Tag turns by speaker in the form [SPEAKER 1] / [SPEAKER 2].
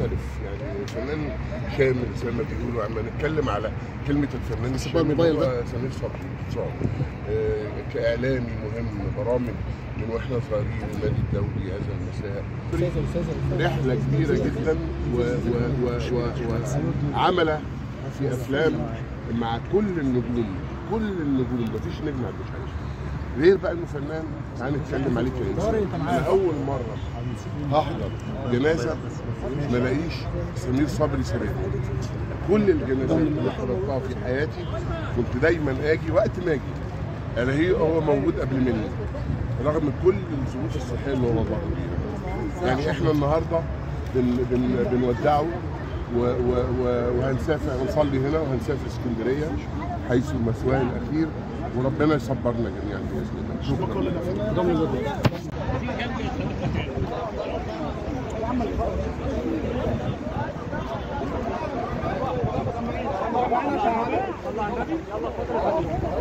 [SPEAKER 1] مختلف يعني فنان شامل زي ما بيقولوا اما نتكلم على كلمه الفنان الشامل
[SPEAKER 2] الموبايل
[SPEAKER 1] هو
[SPEAKER 2] ده.
[SPEAKER 1] سمير صبري باختصار آه، كاعلامي مهم برامج من واحنا صغيرين النادي الدولي هذا المساء
[SPEAKER 2] استاذه استاذه
[SPEAKER 1] رحله كبيره جدا و و و و وعمل في افلام مع كل النجوم كل النجوم مفيش نجم ما عندوش حاجه غير بقى انه فنان تعال نتكلم عليه كانسان انا اول مره هحضر جنازه ما الاقيش سمير صبري سابقني كل الجنازات اللي حضرتها في حياتي كنت دايما اجي وقت ما اجي الاقيه هو موجود قبل مني رغم كل الظروف الصحيه اللي هو مر بيها يعني احنا النهارده بن بن بنودعه و و و وهنسافر هنصلي هنا وهنسافر اسكندريه حيث مثواه الاخير وربنا يصبرنا جميعا باذن الله شكرا
[SPEAKER 3] يلا